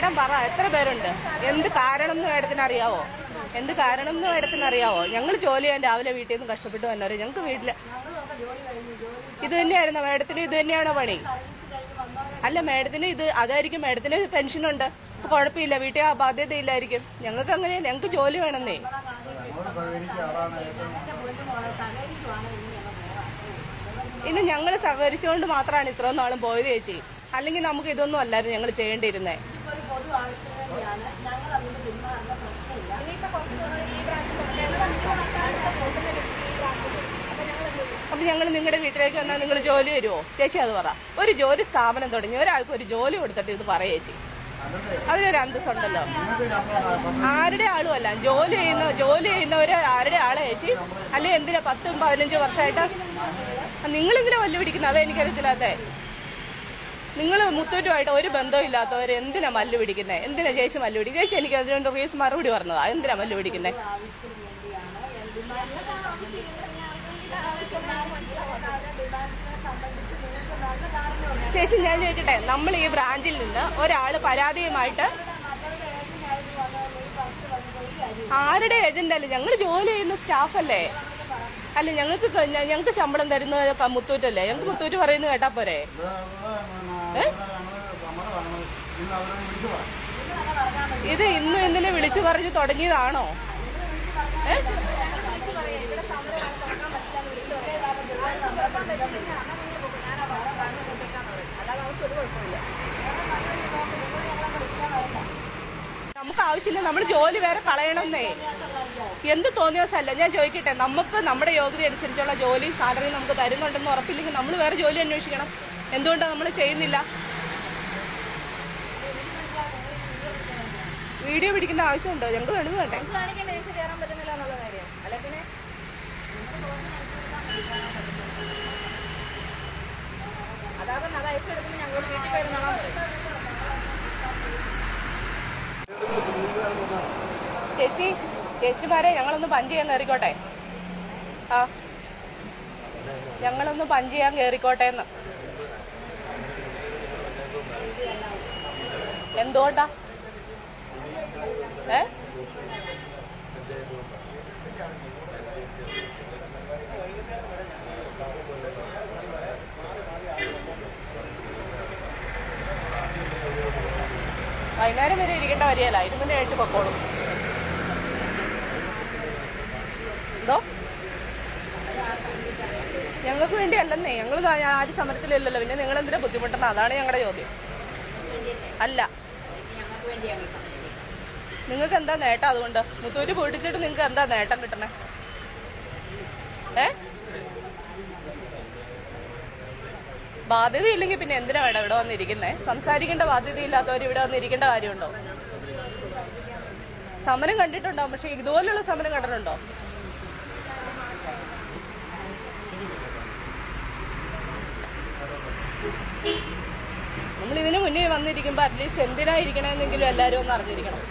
എണ്ണം പറ എത്ര പേരുണ്ട് എന്ത് കാരണം എന്ന് മേഡത്തിന് അറിയാവോ എന്ത് കാരണം എന്ന് മേഡത്തിന് അറിയാവോ ഞങ്ങൾ ജോലി ചെയ്യാൻ രാവിലെ വീട്ടിൽ നിന്ന് കഷ്ടപ്പെട്ട് വന്നവരെ ഞങ്ങൾക്ക് വീട്ടില് ഇത് തന്നെയായിരുന്നു മേഡത്തിന് ഇത് തന്നെയാണോ പണി അല്ല മേഡത്തിന് ഇത് അതായിരിക്കും മേഡത്തിന് പെൻഷനുണ്ട് ഇപ്പൊ കുഴപ്പമില്ല വീട്ടിൽ ആ ബാധ്യത ഇല്ലായിരിക്കും ഞങ്ങൾക്ക് അങ്ങനെ ഞങ്ങൾക്ക് ജോലി വേണമെന്നേ ഇനി ഞങ്ങൾ സഹകരിച്ചുകൊണ്ട് മാത്രമാണ് ഇത്രയും നാളും പോയത് ചേച്ചി അല്ലെങ്കിൽ നമുക്ക് ഇതൊന്നും അല്ലായിരുന്നു ഞങ്ങൾ ചെയ്യേണ്ടിയിരുന്നേ ഒരു പൊതു ആവശ്യത്തിന് വേണ്ടിയാണ് ഞങ്ങൾ അതിന് പിന്മാറുന്ന പ്രശ്നമില്ല അപ്പൊ ഞങ്ങൾ നിങ്ങളുടെ വീട്ടിലേക്ക് വന്നാൽ നിങ്ങൾ ജോലി വരുമോ ചേച്ചി അത് പറ ഒരു ജോലി സ്ഥാപനം തുടങ്ങി ഒരാൾക്ക് ഒരു ജോലി കൊടുത്തിട്ട് ഇത് പറ ചേച്ചി അതിനൊരു അന്തസ്സുണ്ടല്ലോ ആരുടെ ആളും അല്ല ജോലി ചെയ്യുന്ന ജോലി ചെയ്യുന്നവര് ആരുടെ ആളെ ചേച്ചി അല്ലെ എന്തിനാ പത്തും പതിനഞ്ചും വർഷമായിട്ട് നിങ്ങൾ എന്തിനാ വല്ലുപിടിക്കുന്നത് അത് എനിക്കറിയത്തില്ലാത്തേ നിങ്ങൾ മുത്തൂറ്റുമായിട്ട് ഒരു ബന്ധവും ഇല്ലാത്തവർ എന്തിനാ മല്ല് പിടിക്കുന്നത് എന്തിനാ ചേച്ചി മല്ല് പിടിക്കുന്നത് ചേച്ചി എനിക്ക് അതിനോട് റീസ് മറുപടി പറഞ്ഞതാ എന്തിനാ മല്ല് പിടിക്കുന്നത് ആവശ്യത്തിന് വേണ്ടിയാണ് ഡിമാൻഡ്സിനെ സംബന്ധിച്ച് ഡിമാൻഡ്സിനെ സംബന്ധിച്ച് നിങ്ങൾക്ക് നല്ല ധാരണയുണ്ട് ചേച്ചി ഞാൻ ചോദിക്കട്ടെ നമ്മൾ ഈ ബ്രാഞ്ചിൽ നിന്ന് ഒരാൾ പരാതിയുമായിട്ട് മറ്റവരുടെ ഏജന്റായിട്ട് വന്നവർ ഒരു പത്ത് പതിനൊരു കാര്യം ആരുടെ ഏജന്റ് അല്ലേ ഞങ്ങൾ ജോലി ചെയ്യുന്ന സ്റ്റാഫ് അല്ലേ അല്ല ഞങ്ങൾക്ക് ക- ഞ- ഞങ്ങൾക്ക് ശമ്പളം തരുന്നത് ക- മുത്തൂറ്റല്ലേ ഞങ്ങൾക്ക് മുത്തൂറ്റ് പറയുന്നത് കേട്ടാ പോരെ ഇത് ഇന്നും ഇന്നലെ വിളിച്ചു പറഞ്ഞ് തുടങ്ങിയതാണോ ഏ? നമുക്ക് ആവശ്യമില്ല നമ്മൾ ജോലി വേറെ കളയണമെന്നേ എന്ത് തോന്നിയതല്ല ഞാൻ ചോദിക്കട്ടെ നമുക്ക് നമ്മുടെ യോഗ്യത അനുസരിച്ചുള്ള ജോലി സാലറി നമുക്ക് തരുന്നുണ്ടെന്ന് ഉറപ്പില്ലെങ്കിൽ നമ്മൾ വേറെ ജോലി അന്വേഷിക്കണം എന്തുകൊണ്ടാണ് നമ്മൾ ചെയ്യുന്നില്ല വീഡിയോ പിടിക്കേണ്ട ആവശ്യമുണ്ടോ ഞങ്ങൾക്ക് തെളിവ് വേണ്ടേ കാണിക്കണ്ടേ എനിക്ക് കയറാൻ പറ്റുന്നില്ല എന്നുള്ള കാര്യം അല്ല പിന്നെ അതാ പറഞ്ഞ അത് അയച്ചെടുക്കുമ്പോൾ ഞങ്ങളോട് വീട്ടിൽ പോയി നോക്കാൻ പറയും ചേച്ചി ചേച്ചിമാരെ ഞങ്ങളൊന്ന് പഞ്ച് ചെയ്യാൻ കയറിക്കോട്ടെ ആ ഞങ്ങളൊന്ന് പഞ്ച് ചെയ്യാൻ കയറിക്കോട്ടെ എന്ന് എന്തുകൊണ്ടാ ഏ വൈകുന്നേരം വരെ ഇരിക്കേണ്ട വരികയല്ല ഇരുന്നിട്ട് എഴുതി പൊക്കോളും എന്തോ ഞങ്ങൾക്ക് വേണ്ടി അല്ലെന്നേ ഞങ്ങൾ ആരും സമരത്തിലില്ലല്ലോ പിന്നെ നിങ്ങൾ എന്തിനാ ബുദ്ധിമുട്ടണം അതാണ് ഞങ്ങളുടെ ചോദ്യം അല്ല നിങ്ങൾക്ക് എന്താ നേട്ടം അതുകൊണ്ട് മുത്തൂര് പൊടിച്ചിട്ട് നിങ്ങൾക്ക് എന്താ നേട്ടം കിട്ടണേ ഏ ബാധ്യതയില്ലെങ്കിൽ പിന്നെ എന്തിനാ വേണം ഇവിടെ വന്നിരിക്കുന്നേ സംസാരിക്കേണ്ട ബാധ്യതയില്ലാത്തവർ ഇവിടെ വന്നിരിക്കേണ്ട കാര്യമുണ്ടോ സമരം കണ്ടിട്ടുണ്ടാവും പക്ഷെ ഇതുപോലുള്ള സമരം കണ്ടിട്ടുണ്ടോ നമ്മൾ ഇതിനു മുന്നേ വന്നിരിക്കുമ്പോൾ അറ്റ്ലീസ്റ്റ് എന്തിനാ ഇരിക്കണമെന്നെങ്കിലും എല്ലാവരും ഒന്ന് അറിഞ്ഞിരിക്കണം